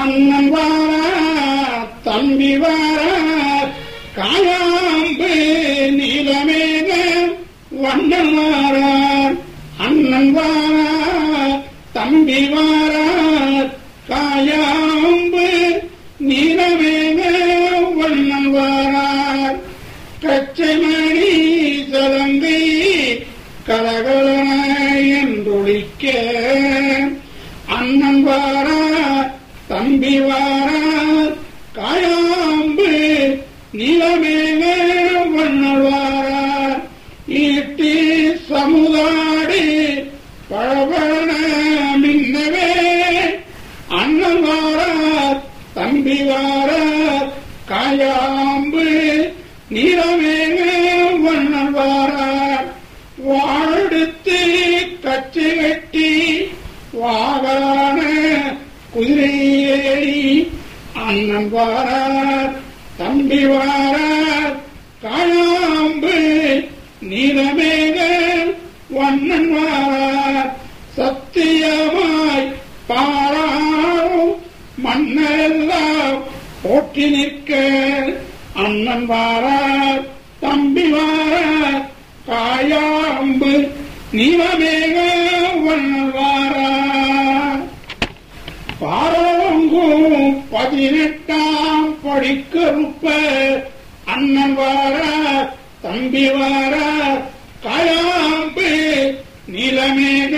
அண்ணன் வாரார் தம்பி வாரார் காயாம்பு நீலமேக வண்ணன் வாரார் அண்ணன் வாரார் தம்பி வாரார் காயாம்பு நீலமேக வண்ணன் வாரார் கச்சைமணி சலங்கை கலகலன என்றொழிக்க அண்ணன் வாரார் தம்பி வாரார் காயாம்பு நிலமேக வண்ணல் வாரார் ஈட்டி சமுதாடி பழபழன மின்னவே அண்ணன் வாரார் தம்பி வாரார் காயாம்பு நிறமேக வண்ணன் வாரார் வாழ்த்து கச்சி கட்டி வாகன குதிரையை அண்ணன் வாரார் தம்பி வாரார் காயாம்பு நீலமேக வண்ணன் வாரார் சத்தியமாய் பாராரும் மண்ணெல்லாம் போற்றி நிற்க அண்ணன் வாரார் தம்பி வாரார் காயாம்பு நீலமேக வண்ணன் வாரார் பாரோங்கும் பதினெட்டாம் படிக்கருப்ப அண்ணன் வாரார் தம்பி வாரார் காயாம்பு நிலமேக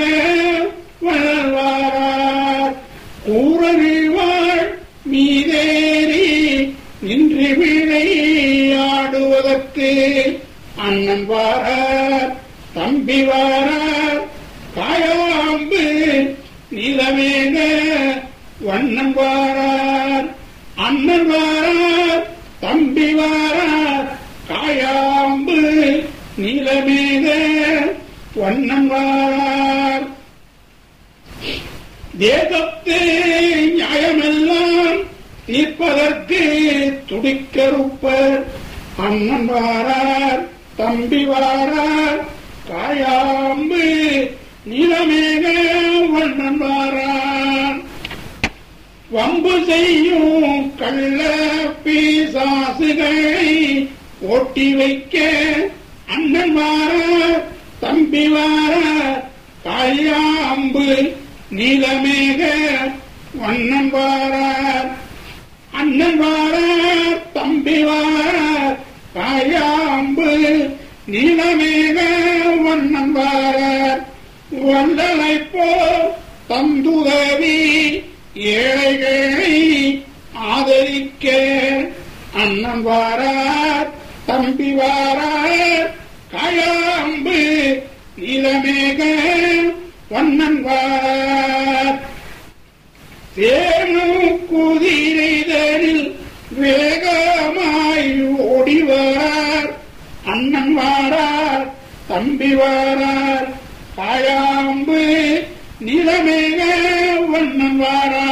வளர்வாரார் கூறறிவாள் மீதேறி நின்று விளையாடுவதற்கு அண்ணன் வாரார் தம்பி வாரார் காயாம்பு நிலமேக வண்ணன் வாரார் அண்ணன் வாரார் தம்பி வாரார் காயாம்பு நிலமேக வண்ணன் வாரார் தேகத்து நியாயமெல்லாம் தீர்ப்பதற்கு துடிக்கருப்பர் அண்ணன் வாரார் தம்பி வாரார் காயாம்பு நிலமேக வண்ணன் வாரார் வம்பு செய்யும் கள்ள பீசாசுகளை ஓட்டி வைக்க அண்ணன் வாரார் தம்பி வாரார் காயாம்பு நீலமேக வண்ணன் வாரார் அண்ணன் வாரார் தம்பி வாரார் காயாம்பு நீலமேக வண்ணன் வாரார் வல்லலை போ தந்துதவி ஏழைகளை ஆதரிக்க அண்ணன் வாரார் தம்பி வாரார் காயாம்பு நீலமேக வண்ணன் வாரார் தேனு குதிரைதனில் வேகமாய் ஓடிவார் அண்ணன் வாரார் தம்பி வாரார் காயாம்பு நிலமேக வண்ணன் வாரார்